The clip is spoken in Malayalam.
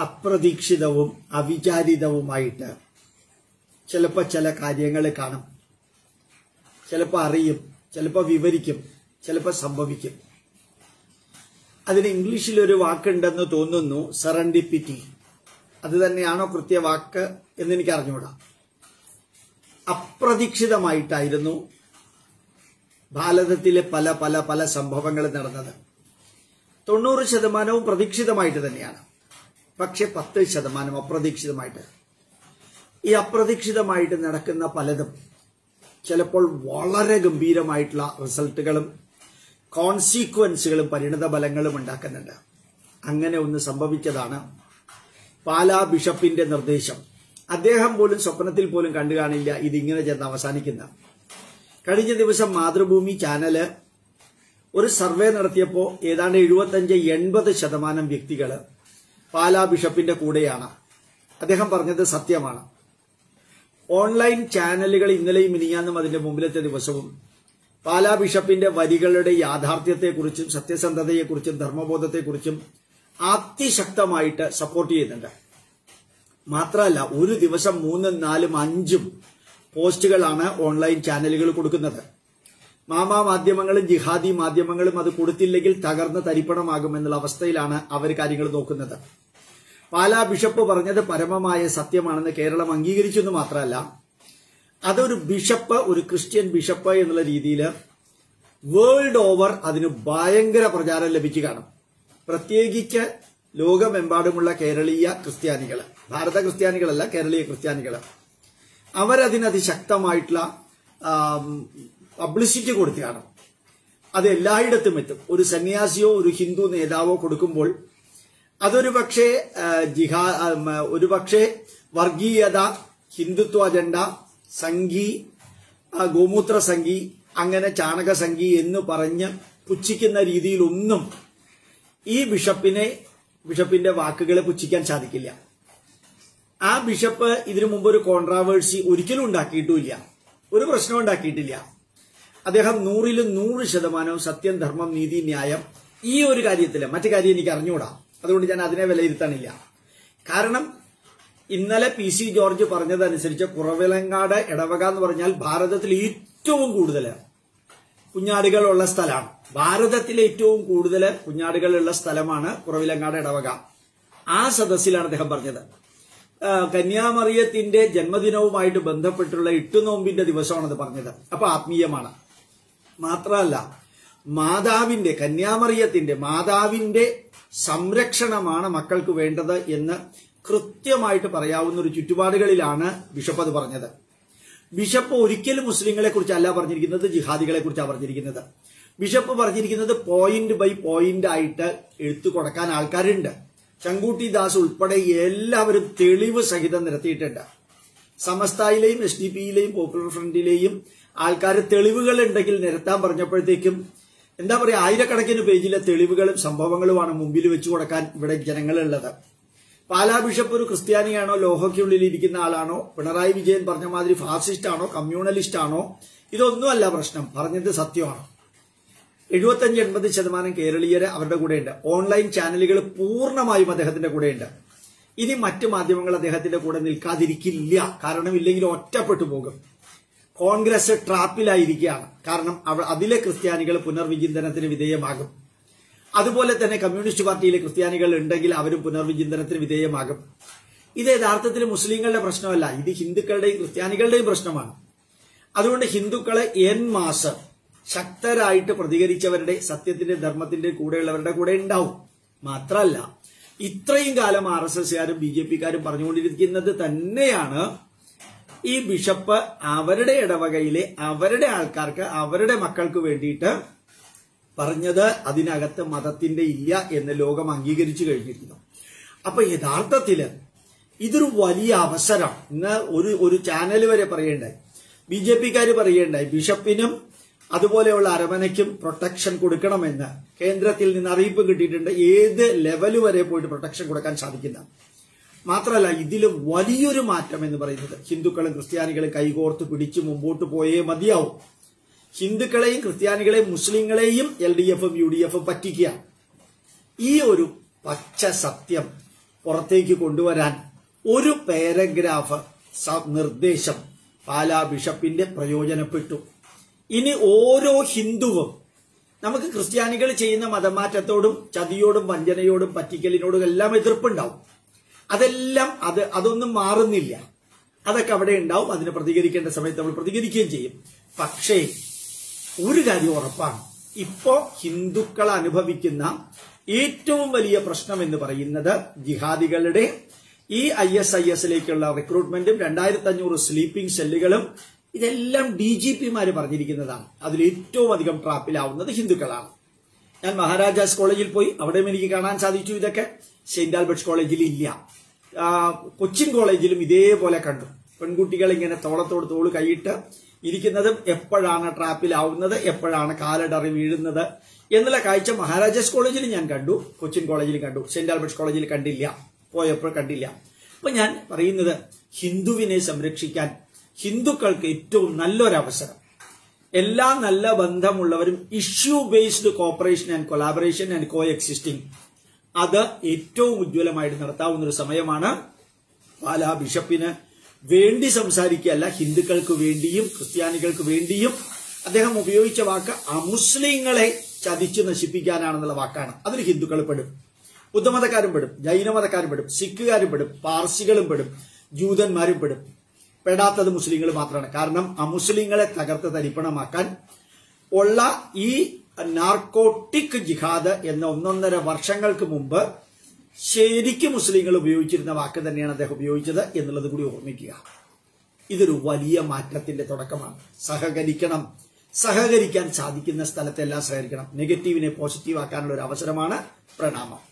അപ്രതീക്ഷിതവും അവിചാരിതവുമായിട്ട് ചിലപ്പോൾ ചില കാര്യങ്ങൾ കാണും ചിലപ്പോൾ അറിയും ചിലപ്പോൾ വിവരിക്കും ചിലപ്പോൾ സംഭവിക്കും അതിന് ഇംഗ്ലീഷിൽ ഒരു വാക്കുണ്ടെന്ന് തോന്നുന്നു സെറൻഡിപ്പിറ്റി അത് തന്നെയാണോ കൃത്യ വാക്ക് എന്ന് എനിക്ക് അറിഞ്ഞുകൂടാ അപ്രതീക്ഷിതമായിട്ടായിരുന്നു ഭാരതത്തിലെ പല പല പല സംഭവങ്ങൾ നടന്നത് തൊണ്ണൂറ് ശതമാനവും പ്രതീക്ഷിതമായിട്ട് തന്നെയാണ് പക്ഷെ പത്ത് ശതമാനം അപ്രതീക്ഷിതമായിട്ട് ഈ അപ്രതീക്ഷിതമായിട്ട് നടക്കുന്ന പലതും ചിലപ്പോൾ വളരെ ഗംഭീരമായിട്ടുള്ള റിസൾട്ടുകളും കോൺസിക്വൻസുകളും പരിണിത ഫലങ്ങളും ഉണ്ടാക്കുന്നുണ്ട് അങ്ങനെ ഒന്ന് സംഭവിച്ചതാണ് പാലാ ബിഷപ്പിന്റെ നിർദ്ദേശം അദ്ദേഹം പോലും സ്വപ്നത്തിൽ പോലും കണ്ടു കാണില്ല ഇതിങ്ങനെ ചെന്ന് അവസാനിക്കുന്ന കഴിഞ്ഞ ദിവസം മാതൃഭൂമി ചാനല് ഒരു സർവേ നടത്തിയപ്പോൾ ഏതാണ്ട് എഴുപത്തഞ്ച് എൺപത് ശതമാനം വ്യക്തികൾ പാലാ ബിഷപ്പിന്റെ കൂടെയാണ് അദ്ദേഹം പറഞ്ഞത് സത്യമാണ് ഓൺലൈൻ ചാനലുകൾ ഇന്നലെയും മിനിഞ്ഞാന്നും അതിന്റെ മുമ്പിലത്തെ ദിവസവും പാലാ ബിഷപ്പിന്റെ വരികളുടെ യാഥാർത്ഥ്യത്തെക്കുറിച്ചും സത്യസന്ധതയെക്കുറിച്ചും ധർമ്മബോധത്തെക്കുറിച്ചും അതിശക്തമായിട്ട് സപ്പോർട്ട് ചെയ്യുന്നുണ്ട് മാത്രമല്ല ഒരു ദിവസം മൂന്നും നാലും അഞ്ചും പോസ്റ്റുകളാണ് ഓൺലൈൻ ചാനലുകൾ കൊടുക്കുന്നത് മാമാ മാധ്യമങ്ങളും ജിഹാദി മാധ്യമങ്ങളും അത് കൊടുത്തില്ലെങ്കിൽ തകർന്ന് തരിപ്പണമാകുമെന്നുള്ള അവസ്ഥയിലാണ് അവർ കാര്യങ്ങൾ നോക്കുന്നത് പാലാ ബിഷപ്പ് പറഞ്ഞത് പരമമായ സത്യമാണെന്ന് കേരളം അംഗീകരിച്ചു എന്ന് മാത്രമല്ല അതൊരു ബിഷപ്പ് ഒരു ക്രിസ്ത്യൻ ബിഷപ്പ് എന്നുള്ള രീതിയിൽ വേൾഡ് ഓവർ അതിന് ഭയങ്കര പ്രചാരം ലഭിച്ചു കാണും പ്രത്യേകിച്ച് ലോകമെമ്പാടുമുള്ള കേരളീയ ക്രിസ്ത്യാനികൾ ഭാരത ക്രിസ്ത്യാനികളല്ല കേരളീയ ക്രിസ്ത്യാനികൾ അവരതിന് അതിശക്തമായിട്ടുള്ള പബ്ലിസിറ്റി കൊടുത്തു കാണും അത് എല്ലായിടത്തും എത്തും ഒരു സന്യാസിയോ ഒരു ഹിന്ദു നേതാവോ കൊടുക്കുമ്പോൾ അതൊരു പക്ഷേ ജിഹാ ഒരു പക്ഷേ വർഗീയത ഹിന്ദുത്വ അജണ്ട സംഘി ആ, ഗോമൂത്ര സംഘി അങ്ങനെ ചാണക സംഘി എന്ന് പറഞ്ഞ് പുച്ഛിക്കുന്ന രീതിയിലൊന്നും ഈ ബിഷപ്പിനെ ബിഷപ്പിന്റെ വാക്കുകളെ പുച്ഛിക്കാൻ സാധിക്കില്ല ആ ബിഷപ്പ് ഇതിനു മുമ്പ് ഒരു കോൺട്രാവേഴ്സി ഒരിക്കലും ഉണ്ടാക്കിയിട്ടുമില്ല ഒരു പ്രശ്നവും ഉണ്ടാക്കിയിട്ടില്ല അദ്ദേഹം നൂറിലും നൂറ് ശതമാനവും സത്യം ധർമ്മം നീതി ന്യായം ഈ ഒരു കാര്യത്തില് മറ്റു കാര്യം എനിക്ക് അറിഞ്ഞുകൂടാ അതുകൊണ്ട് ഞാൻ അതിനെ വിലയിരുത്തണില്ല കാരണം ഇന്നലെ പി സി ജോർജ് പറഞ്ഞതനുസരിച്ച് കുറവിലങ്ങാട് ഇടവക എന്ന് പറഞ്ഞാൽ ഭാരതത്തിൽ ഏറ്റവും കൂടുതൽ കുഞ്ഞാടുകളുള്ള സ്ഥലമാണ് ഭാരതത്തിലെ ഏറ്റവും കൂടുതൽ കുഞ്ഞാടുകളുള്ള സ്ഥലമാണ് കുറവിലങ്ങാട് ഇടവക ആ സദസ്സിലാണ് അദ്ദേഹം പറഞ്ഞത് ആ, കന്യാമറിയത്തിന്റെ ജന്മദിനവുമായിട്ട് ബന്ധപ്പെട്ടുള്ള എട്ടുനോമ്പിന്റെ ദിവസമാണത് പറഞ്ഞത് അപ്പൊ ആത്മീയമാണ് മാത്രമല്ല മാതാവിന്റെ കന്യാമറിയത്തിന്റെ മാതാവിന്റെ സംരക്ഷണമാണ് മക്കൾക്ക് വേണ്ടത് എന്ന് കൃത്യമായിട്ട് പറയാവുന്ന ഒരു ചുറ്റുപാടുകളിലാണ് ബിഷപ്പ് അത് പറഞ്ഞത് ബിഷപ്പ് ഒരിക്കലും മുസ്ലിങ്ങളെ കുറിച്ചല്ല പറഞ്ഞിരിക്കുന്നത് ജിഹാദികളെ കുറിച്ചാണ് പറഞ്ഞിരിക്കുന്നത് ബിഷപ്പ് പറഞ്ഞിരിക്കുന്നത് പോയിന്റ് ബൈ പോയിന്റ് ആയിട്ട് എഴുത്തു കൊടുക്കാൻ ആൾക്കാരുണ്ട് ചങ്കൂട്ടി ദാസ് ഉൾപ്പെടെ എല്ലാവരും തെളിവ് സഹിതം നിരത്തിയിട്ടുണ്ട് സമസ്തയിലെയും എസ് ഡി പിയിലെയും പോപ്പുലർ ഫ്രണ്ടിലെയും ആൾക്കാർ തെളിവുകൾ ഉണ്ടെങ്കിൽ നിരത്താൻ പറഞ്ഞപ്പോഴത്തേക്കും എന്താ പറയാ ആയിരക്കണക്കിന് പേജിലെ തെളിവുകളും സംഭവങ്ങളുമാണ് മുമ്പിൽ വെച്ചു കൊടുക്കാൻ ഇവിടെ ജനങ്ങളുള്ളത് പാലാ ബിഷപ്പ് ഒരു ക്രിസ്ത്യാനിയാണോ ലോഹയ്ക്കുള്ളിൽ ഇരിക്കുന്ന ആളാണോ പിണറായി വിജയൻ പറഞ്ഞ മാതിരി ഫാസിസ്റ്റ് ആണോ കമ്മ്യൂണലിസ്റ്റ് ആണോ ഇതൊന്നുമല്ല പ്രശ്നം പറഞ്ഞത് സത്യമാണ് എഴുപത്തഞ്ച് എൺപത് ശതമാനം കേരളീയര് അവരുടെ കൂടെയുണ്ട് ഓൺലൈൻ ചാനലുകൾ പൂർണ്ണമായും അദ്ദേഹത്തിന്റെ കൂടെയുണ്ട് ഇനി മറ്റു മാധ്യമങ്ങൾ അദ്ദേഹത്തിന്റെ കൂടെ നിൽക്കാതിരിക്കില്ല കാരണം ഇല്ലെങ്കിൽ ഒറ്റപ്പെട്ടു പോകും കോൺഗ്രസ് ട്രാപ്പിലായിരിക്കുകയാണ് കാരണം അവ- അതിലെ ക്രിസ്ത്യാനികൾ പുനർവിചിന്തനത്തിന് വിധേയമാകും അതുപോലെ തന്നെ കമ്മ്യൂണിസ്റ്റ് പാർട്ടിയിലെ ക്രിസ്ത്യാനികൾ ഉണ്ടെങ്കിൽ അവരും പുനർവിചിന്തനത്തിന് വിധേയമാകും ഇത് യഥാർത്ഥത്തിൽ മുസ്ലിങ്ങളുടെ പ്രശ്നമല്ല ഇത് ഹിന്ദുക്കളുടെയും ക്രിസ്ത്യാനികളുടെയും പ്രശ്നമാണ് അതുകൊണ്ട് ഹിന്ദുക്കളെ എൻ മാസം ശക്തരായിട്ട് പ്രതികരിച്ചവരുടെ സത്യത്തിന്റെ ധർമ്മത്തിന്റെ കൂടെയുള്ളവരുടെ കൂടെ ഉണ്ടാവും മാത്രമല്ല ഇത്രയും കാലം ആർ എസ് എസ്കാരും ബി ജെ പിക്കാരും പറഞ്ഞുകൊണ്ടിരിക്കുന്നത് തന്നെയാണ് ഈ ബിഷപ്പ് അവരുടെ ഇടവകയിലെ അവരുടെ ആൾക്കാർക്ക് അവരുടെ മക്കൾക്ക് വേണ്ടിയിട്ട് പറഞ്ഞത് അതിനകത്ത് മതത്തിന്റെ ഇല്ല എന്ന് ലോകം അംഗീകരിച്ചു കഴിഞ്ഞിരിക്കുന്നു അപ്പൊ യഥാർത്ഥത്തില് ഇതൊരു വലിയ അവസരം ഇന്ന് ഒരു ഒരു ചാനൽ വരെ പറയണ്ടായി ബി ജെ പിക്കാര് പറയണ്ടായി ബിഷപ്പിനും അതുപോലെയുള്ള അരമനയ്ക്കും പ്രൊട്ടക്ഷൻ കൊടുക്കണമെന്ന് കേന്ദ്രത്തിൽ നിന്ന് അറിയിപ്പ് കിട്ടിയിട്ടുണ്ട് ഏത് ലെവൽ വരെ പോയിട്ട് പ്രൊട്ടക്ഷൻ കൊടുക്കാൻ സാധിക്കുന്ന മാത്രമല്ല ഇതിൽ വലിയൊരു മാറ്റം എന്ന് പറയുന്നത് ഹിന്ദുക്കളും ക്രിസ്ത്യാനികളും കൈകോർത്ത് പിടിച്ച് മുമ്പോട്ട് പോയേ മതിയാവും ഹിന്ദുക്കളെയും ക്രിസ്ത്യാനികളെയും മുസ്ലിങ്ങളെയും എൽ ഡി എഫും യു ഡി എഫും പറ്റിക്കുക ഈ ഒരു പച്ച സത്യം പുറത്തേക്ക് കൊണ്ടുവരാൻ ഒരു പാരഗ്രാഫ് സ- നിർദ്ദേശം പാലാ ബിഷപ്പിന്റെ പ്രയോജനപ്പെട്ടു ഇനി ഓരോ ഹിന്ദുവും നമുക്ക് ക്രിസ്ത്യാനികൾ ചെയ്യുന്ന മതമാറ്റത്തോടും ചതിയോടും വഞ്ചനയോടും പറ്റിക്കലിനോടും എല്ലാം എതിർപ്പുണ്ടാവും അതെല്ലാം അത് അതൊന്നും മാറുന്നില്ല അതൊക്കെ അവിടെ ഉണ്ടാവും അതിന് പ്രതികരിക്കേണ്ട സമയത്ത് നമ്മൾ പ്രതികരിക്കുകയും ചെയ്യും പക്ഷേ ഒരു കാര്യം ഉറപ്പാണ് ഇപ്പോ ഹിന്ദുക്കൾ അനുഭവിക്കുന്ന ഏറ്റവും വലിയ പ്രശ്നം എന്ന് പറയുന്നത് ജിഹാദികളുടെ ഈ ഐ എസ് ഐ എസിലേക്കുള്ള റിക്രൂട്ട്മെന്റും രണ്ടായിരത്തി അഞ്ഞൂറ് സ്ലീപ്പിംഗ് സെല്ലുകളും ഇതെല്ലാം ഡി ജി പിമാര് പറഞ്ഞിരിക്കുന്നതാണ് അതിൽ ഏറ്റവും അധികം ട്രാപ്പിലാവുന്നത് ഹിന്ദുക്കളാണ് ഞാൻ മഹാരാജാസ് കോളേജിൽ പോയി അവിടെയും എനിക്ക് കാണാൻ സാധിച്ചു ഇതൊക്കെ സെന്റ് ആൽബർട്ട്സ് കോളേജിൽ ഇല്ല ആ, കൊച്ചിൻ കോളേജിലും ഇതേപോലെ കണ്ടു പെൺകുട്ടികൾ ഇങ്ങനെ തോളത്തോട് തോള് കൈയിട്ട് ഇരിക്കുന്നതും എപ്പോഴാണ് ട്രാപ്പിലാവുന്നത് എപ്പോഴാണ് കാലടറി വീഴുന്നത് എന്നുള്ള കാഴ്ച മഹാരാജാസ് കോളേജിൽ ഞാൻ കണ്ടു കൊച്ചിൻ കോളേജിൽ കണ്ടു സെന്റ് ആൽബർട്ട്സ് കോളേജിൽ കണ്ടില്ല പോയപ്പോൾ കണ്ടില്ല അപ്പൊ ഞാൻ പറയുന്നത് ഹിന്ദുവിനെ സംരക്ഷിക്കാൻ ഹിന്ദുക്കൾക്ക് ഏറ്റവും നല്ലൊരവസരം എല്ലാ നല്ല ബന്ധമുള്ളവരും issue based cooperation and collaboration and coexisting അത് ഏറ്റവും ഉജ്ജ്വലമായിട്ട് നടത്താവുന്ന ഒരു സമയമാണ് പാലാ ബിഷപ്പിന് വേണ്ടി സംസാരിക്കുകയല്ല ഹിന്ദുക്കൾക്ക് വേണ്ടിയും ക്രിസ്ത്യാനികൾക്ക് വേണ്ടിയും അദ്ദേഹം ഉപയോഗിച്ച വാക്ക് അമുസ്ലിങ്ങളെ ചതിച്ച് നശിപ്പിക്കാനാണെന്നുള്ള വാക്കാണ് അതിൽ ഹിന്ദുക്കൾ പെടും ബുദ്ധമതക്കാരും പെടും ജൈനമതക്കാരും പെടും സിഖുകാരും പെടും പാർസികളും പെടും ജൂതന്മാരും പെടും പെടാത്തത് മുസ്ലിങ്ങൾ മാത്രമാണ് കാരണം അമുസ്ലിങ്ങളെ തകർത്ത് തരിപ്പണമാക്കാൻ ഉള്ള ഈ നാർക്കോട്ടിക് ജിഹാദ് എന്ന ഒന്നൊന്നര വർഷങ്ങൾക്ക് മുമ്പ് ശരിക്കും മുസ്ലിങ്ങൾ ഉപയോഗിച്ചിരുന്ന വാക്ക് തന്നെയാണ് അദ്ദേഹം ഉപയോഗിച്ചത് എന്നുള്ളത് കൂടി ഓർമ്മിക്കുക ഇതൊരു വലിയ മാറ്റത്തിന്റെ തുടക്കമാണ് സഹകരിക്കണം സഹകരിക്കാൻ സാധിക്കുന്ന സ്ഥലത്തെല്ലാം സഹകരിക്കണം നെഗറ്റീവിനെ പോസിറ്റീവ് ആക്കാനുള്ള ഒരു അവസരമാണ് പ്രണാമം